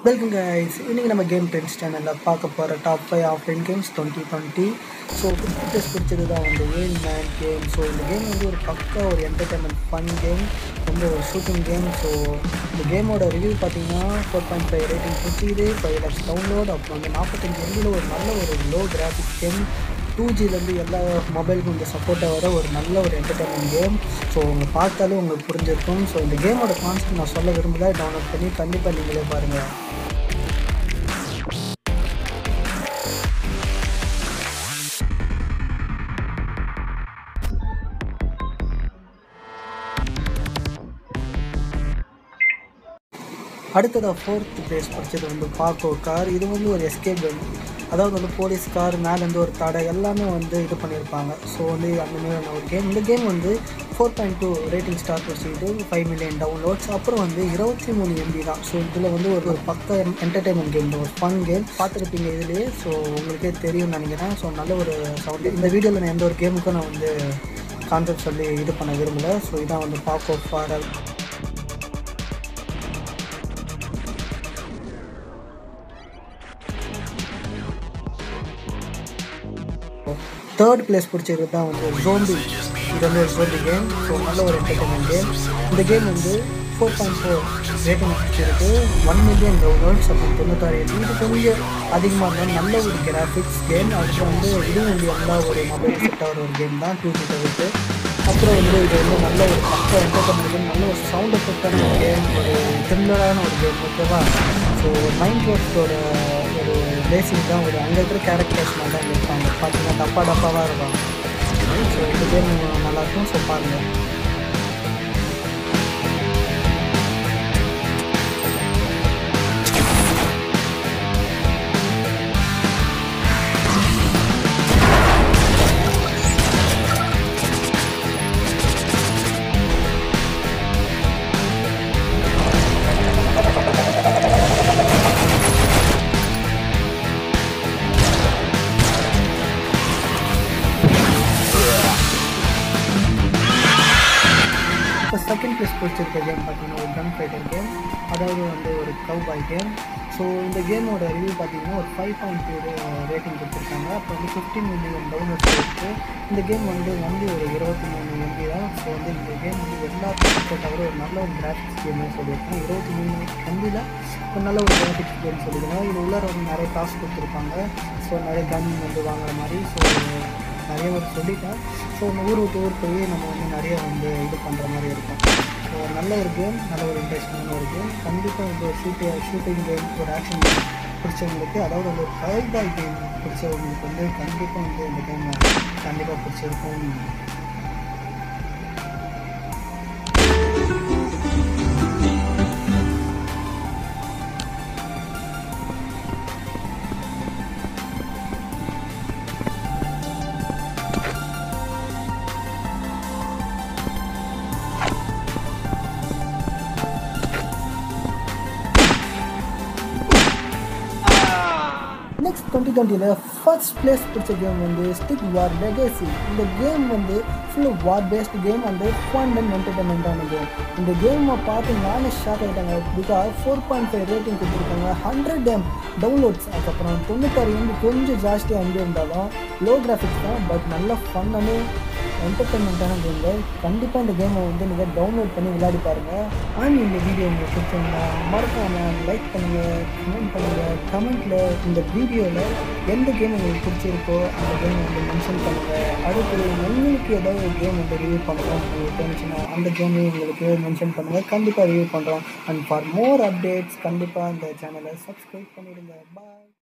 welcome guys இன்றைக்கி நம்ம game trends சேனலில் பார்க்க போகிற top five offline games twenty twenty so fifty plus பிடிச்சது தான் வந்து ஏன் மேன் கேம் ஸோ இந்த கேம் வந்து ஒரு பக்கா ஒரு என்டர்டைன்மெண்ட் ஃபன் கேம் ரொம்ப ஒரு ஷூட்டிங் கேம் ஸோ இந்த கேமோட ரிவ்யூ பார்த்தீங்கன்னா ஃபோர் பாயிண்ட் ஃபைவ் ரேட்டிங் பிடிச்சிது ஃபைவ் லேக்ஸ் டவுன்லோட் அப்புறம் வந்து நாற்பத்தஞ்சு எம்பியில் ஒரு நல்ல ஒரு லோ கிராஃபிக்ஸ் கேம் டூ ஜிலேருந்து எல்லா மொபைலுக்கும் இந்த சப்போர்ட்டாக வர ஒரு நல்ல ஒரு என்டர்டைன்மெண்ட் கேம் ஸோ உங்கள் பார்த்தாலும் உங்களுக்கு புரிஞ்சிருக்கும் ஸோ இந்த கேமோட கான்செப்ட் நான் சொல்ல விரும்பல டவுன்லோட் பண்ணி கண்டிப்பாக நீங்களே பாருங்கள் அடுத்ததாக ஃபோர்த் பிளேஸ் படித்தது வந்து பாக்கோ கார் இது வந்து ஒரு எஸ்கேப் கேம் அதாவது வந்து போலீஸ் கார் மேலேருந்து ஒரு தடை எல்லாமே வந்து இது பண்ணியிருப்பாங்க ஸோ வந்து அந்த மாதிரியான ஒரு கேம் இந்த கேம் வந்து four point two rating star வச்சுக்கிட்டு ஃபைவ் மில்லியன் டவுன்லோட்ஸ் அப்புறம் வந்து இருபத்தி மூணு எம்பி தான் ஸோ இதில் வந்து ஒரு ஒரு பக்க என்டர்டைன்மெண்ட் கேம் ஒரு ஃபன் கேம் பார்த்துருப்பீங்க இதுலேயே ஸோ உங்களுக்கே தெரியும்னு நினைக்கிறேன் ஸோ நல்ல ஒரு சவுண்டு இந்த வீடியோவில் நான் எந்த ஒரு கேமுக்கும் நான் வந்து கான்செப்ட் சொல்லி இது பண்ண விரும்பலை ஸோ இதான் வந்து பாக்கோ ஃபாரல் தேர்ட் பிளேஸ் பிடிச்சது தான் வந்து ஜோம்பி இது வந்து ஒரு ஜோம்பி கேம் ஸோ நல்ல ஒரு என்டர்டைன்மெண்ட் கேம் இந்த கேம் வந்து ஃபோர் பாயிண்ட் ஃபோர் ரேட்டிங் பிடிச்சிருக்கு ஒன் மில்லியன் டவுன்லோட்ஸ் அப்புறம் தொண்ணூத்தாறு எம்பி இது கொஞ்சம் அதிகமாக இருந்தாலும் நல்ல ஒரு கிராஃபிக்ஸ் கேம் அதுக்கு வந்து இதுவும் வந்து எல்லா ஒரு மொபைல் செட் ஆகிற ஒரு கேம் தான் டூ ஜி தவிர்த்து அப்புறம் வந்து இது வந்து நல்ல ஒரு பக்க என்டர்டைன்மெண்ட் கேம் நல்ல ஒரு சவுண்ட் எஃபெக்டான ஒரு கேம் ஒரு த்ரில்லரான ஒரு கேம் ஓகேவா ஸோ மைண்ட் கிராஃப்டோட ஒரு பேசிக் தான் ஒரு அங்கே இருக்கிற கேரக்டர்ஸ் மாதிரி தான் இருப்பாங்க பார்த்தீங்கன்னா டப்பா டப்பாவாக இருப்பாங்க ஸோ இந்த கேம் நல்லாயிருக்கும் ஸோ பாருங்கள் இப்போ செகண்ட் ப்ளேஸ் பிடிச்சிருக்க கேம் பார்த்தீங்கன்னா ஒரு கன் ஃபைட்டர் கேம் அதாவது வந்து ஒரு கவுபாய் கேம் ஸோ இந்த கேமோட ரிவ்யூ பார்த்தீங்கன்னா ஒரு ஃபைவ் பாயிண்ட் டூ ரேட்டிங் கொடுத்துருக்காங்க அப்போ வந்து ஃபிஃப்டின் மில்லியன் டவுன்லோட்ஸ் இருக்குது இந்த கேம் வந்து வந்து ஒரு இருபத்தி மூணு எம்பி தான் ஸோ வந்து இந்த கேம் வந்து எல்லாத்துக்கும் தவிர ஒரு நல்ல ஒரு கிராஃபிக்ஸ் கேம்னு சொல்லியிருக்கேன் இருபத்தி மூணு எம்பியில் ஒரு நல்ல ஒரு கிராஃபிக்ஸ் கேம் சொல்லியிருக்கேன் இது உள்ளார வந்து நிறைய காசு கொடுத்துருப்பாங்க ஸோ நிறைய கன் வந்து வாங்குற மாதிரி ஸோ நிறைய ஒரு சொல்லிட்டேன் ஸோ இந்த ஊர் விட்டு ஊர் போய் நம்ம வந்து நிறைய வந்து இது பண்ணுற மாதிரி இருக்கும் ஸோ நல்ல ஒரு கேம் நல்ல ஒரு இன்ட்ரெஸ்டிங்கான ஒரு கேம் கண்டிப்பாக வந்து ஒரு ஷூட்டிங் ஷூட்டிங் கேம் ஒரு ஆக்ஷன் கேம் பிடிச்சவங்களுக்கு அதாவது வந்து ஒரு ஃபைவ் பாய் கேம் பிடிச்சவங்களுக்கு வந்து கண்டிப்பாக வந்து இந்த கேம் கண்டிப்பாக பிடிச்சிருக்கும் நெக்ஸ்ட் டுவெண்ட்டி டுவெண்ட்டியில் ஃபர்ஸ்ட் பிளேஸ் பிடிச்ச கேம் வந்து ஸ்டிக் வார் லெகசி இந்த கேம் வந்து full war based game and fun and என்டர்டைன்மெண்ட்டான கேம் இந்த கேமை பார்த்து நானே ஷாக் ஆகிட்டாங்க because four point five rating கொடுத்துருக்காங்க ஹண்ட்ரட் எம் டவுன்லோட்ஸ் அதுக்கப்புறம் தொண்ணூத்தாறு எம்பி கொஞ்சம் ஜாஸ்தியாக எம்பி இருந்தாலும் லோ கிராஃபிக்ஸ் தான் பட் நல்ல ஃபன்னானு என்டர்டைன்மெண்ட்டான கேம்கள் கண்டிப்பாக இந்த கேமை வந்து நீங்கள் டவுன்லோட் பண்ணி விளையாடி பாருங்கள் ஆனால் இந்த வீடியோ உங்களுக்கு பிடிச்சிருந்தா மறக்காமல் லைக் பண்ணுங்கள் கமெண்ட் பண்ணுங்கள் கமெண்ட்டில் இந்த வீடியோவில் எந்த கேம் உங்களுக்கு பிடிச்சிருக்கோ அந்த கேமை வந்து மென்ஷன் பண்ணுங்கள் அடுத்து உங்களுக்கு ஏதாவது ஒரு கேம் வந்து ரிவ்யூ பண்ணுறோம் உங்களுக்கு தோணுச்சுன்னா அந்த கேமையும் உங்களுக்கு மென்ஷன் பண்ணுங்கள் கண்டிப்பாக ரிவ்யூ பண்ணுறோம் அண்ட் ஃபார் மோர் அப்டேட்ஸ் கண்டிப்பாக இந்த சேனலை சப்ஸ்கிரைப் பண்ணிடுங்க பாய்